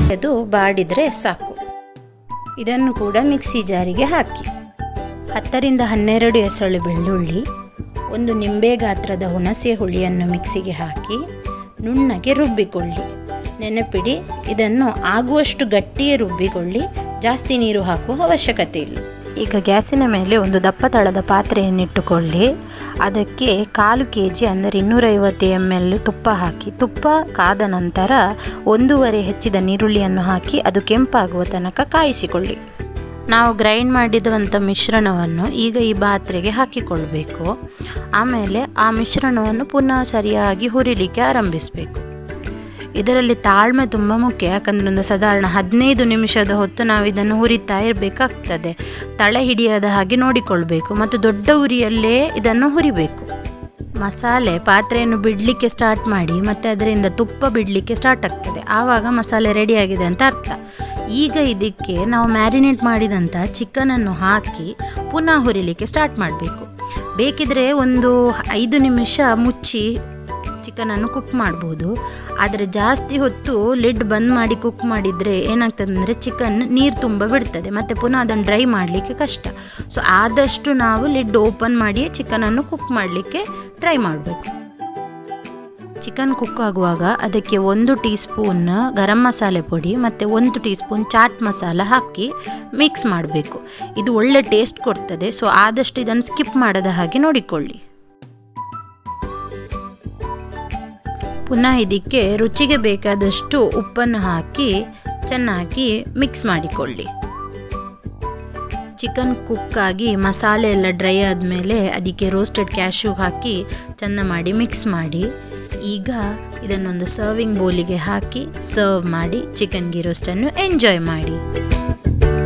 ಅದು ಬಾಡಿದರೆ ಸಾಕು ಇದನ್ನು ಕೂಡ ಮಿಕ್ಸಿ ಜಾರಿಗೆ ಹಾಕಿ ಹತ್ತರಿಂದ ಹನ್ನೆರಡು ಎಸಳು ಬೆಳ್ಳುಳ್ಳಿ ಒಂದು ನಿಂಬೆ ಗಾತ್ರದ ಹುಣಸೆ ಹುಳಿಯನ್ನು ಮಿಕ್ಸಿಗೆ ಹಾಕಿ ನುಣ್ಣಗೆ ರುಬ್ಬಿಕೊಳ್ಳಿ ನೆನಪಿಡಿ ಇದನ್ನು ಆಗುವಷ್ಟು ಗಟ್ಟಿಯೇ ರುಬ್ಬಿಕೊಳ್ಳಿ ಜಾಸ್ತಿ ನೀರು ಹಾಕುವ ಅವಶ್ಯಕತೆ ಇಲ್ಲ ಈಗ ಗ್ಯಾಸಿನ ಮೇಲೆ ಒಂದು ದಪ್ಪ ತಳದ ಪಾತ್ರೆಯನ್ನಿಟ್ಟುಕೊಳ್ಳಿ ಅದಕ್ಕೆ ಕಾಲು ಕೆ ಜಿ ಅಂದರೆ ಇನ್ನೂರೈವತ್ತು ಎಮ್ ಎಲ್ ತುಪ್ಪ ಹಾಕಿ ತುಪ್ಪ ಕಾದ ನಂತರ ಒಂದೂವರೆ ಹೆಚ್ಚಿದ ನೀರುಳ್ಳಿಯನ್ನು ಹಾಕಿ ಅದು ಕೆಂಪಾಗುವ ತನಕ ಕಾಯಿಸಿಕೊಳ್ಳಿ ನಾವು ಗ್ರೈಂಡ್ ಮಾಡಿದಂಥ ಮಿಶ್ರಣವನ್ನು ಈಗ ಈ ಪಾತ್ರೆಗೆ ಹಾಕಿಕೊಳ್ಬೇಕು ಆಮೇಲೆ ಆ ಮಿಶ್ರಣವನ್ನು ಪುನಃ ಸರಿಯಾಗಿ ಹುರಿಲಿಕ್ಕೆ ಆರಂಭಿಸಬೇಕು ಇದರಲ್ಲಿ ತಾಳ್ಮೆ ತುಂಬ ಮುಖ್ಯ ಯಾಕಂದರೆ ಒಂದು ಸಾಧಾರಣ ಹದಿನೈದು ನಿಮಿಷದ ಹೊತ್ತು ನಾವು ಇದನ್ನು ಹುರಿತಾ ಇರಬೇಕಾಗ್ತದೆ ತಳೆ ಹಿಡಿಯದ ಹಾಗೆ ನೋಡಿಕೊಳ್ಬೇಕು ಮತ್ತು ದೊಡ್ಡ ಉರಿಯಲ್ಲೇ ಇದನ್ನು ಹುರಿಬೇಕು ಮಸಾಲೆ ಪಾತ್ರೆಯನ್ನು ಬಿಡಲಿಕ್ಕೆ ಸ್ಟಾರ್ಟ್ ಮಾಡಿ ಮತ್ತು ಅದರಿಂದ ತುಪ್ಪ ಬಿಡಲಿಕ್ಕೆ ಸ್ಟಾರ್ಟ್ ಆಗ್ತದೆ ಆವಾಗ ಮಸಾಲೆ ರೆಡಿಯಾಗಿದೆ ಅಂತ ಅರ್ಥ ಈಗ ಇದಕ್ಕೆ ನಾವು ಮ್ಯಾರಿನೇಟ್ ಮಾಡಿದಂಥ ಚಿಕನನ್ನು ಹಾಕಿ ಪುನಃ ಹುರಿಲಿಕ್ಕೆ ಸ್ಟಾರ್ಟ್ ಮಾಡಬೇಕು ಬೇಕಿದ್ರೆ ಒಂದು ಐದು ನಿಮಿಷ ಮುಚ್ಚಿ ಚಿಕನನ್ನು ಕುಕ್ ಮಾಡ್ಬೋದು ಆದರೆ ಜಾಸ್ತಿ ಹೊತ್ತು ಲಿಡ್ ಬಂದ್ ಮಾಡಿ ಕುಕ್ ಮಾಡಿದರೆ ಏನಾಗ್ತದೆ ಅಂದರೆ ಚಿಕನ್ ನೀರು ತುಂಬ ಬಿಡ್ತದೆ ಮತ್ತು ಪುನಃ ಅದನ್ನು ಡ್ರೈ ಮಾಡಲಿಕ್ಕೆ ಕಷ್ಟ ಸೊ ಆದಷ್ಟು ನಾವು ಲಿಡ್ ಓಪನ್ ಮಾಡಿಯೇ ಚಿಕನನ್ನು ಕುಕ್ ಮಾಡಲಿಕ್ಕೆ ಟ್ರೈ ಮಾಡಬೇಕು ಚಿಕನ್ ಕುಕ್ ಆಗುವಾಗ ಅದಕ್ಕೆ ಒಂದು ಟೀ ಸ್ಪೂನ್ ಗರಂ ಮಸಾಲೆ ಪುಡಿ ಮತ್ತು ಒಂದು ಟೀ ಸ್ಪೂನ್ ಚಾಟ್ ಮಸಾಲ ಹಾಕಿ ಮಿಕ್ಸ್ ಮಾಡಬೇಕು ಇದು ಒಳ್ಳೆ ಟೇಸ್ಟ್ ಕೊಡ್ತದೆ ಸೊ ಆದಷ್ಟು ಇದನ್ನು ಸ್ಕಿಪ್ ಮಾಡದ ಹಾಗೆ ನೋಡಿಕೊಳ್ಳಿ ಪುನಃ ಇದಕ್ಕೆ ರುಚಿಗೆ ಬೇಕಾದಷ್ಟು ಉಪ್ಪನ್ನು ಹಾಕಿ ಚೆನ್ನಾಗಿ ಮಿಕ್ಸ್ ಮಾಡಿಕೊಳ್ಳಿ ಚಿಕನ್ ಕುಕ್ಕಾಗಿ ಮಸಾಲೆ ಎಲ್ಲ ಡ್ರೈ ಆದಮೇಲೆ ಅದಕ್ಕೆ ರೋಸ್ಟೆಡ್ ಕ್ಯಾಶ್ಯೂ ಹಾಕಿ ಚೆಂದ ಮಾಡಿ ಮಿಕ್ಸ್ ಮಾಡಿ ಈಗ ಇದನ್ನೊಂದು ಸರ್ವಿಂಗ್ ಬೌಲಿಗೆ ಹಾಕಿ ಸರ್ವ್ ಮಾಡಿ ಚಿಕನ್ ಗೀ ರೋಸ್ಟನ್ನು ಎಂಜಾಯ್ ಮಾಡಿ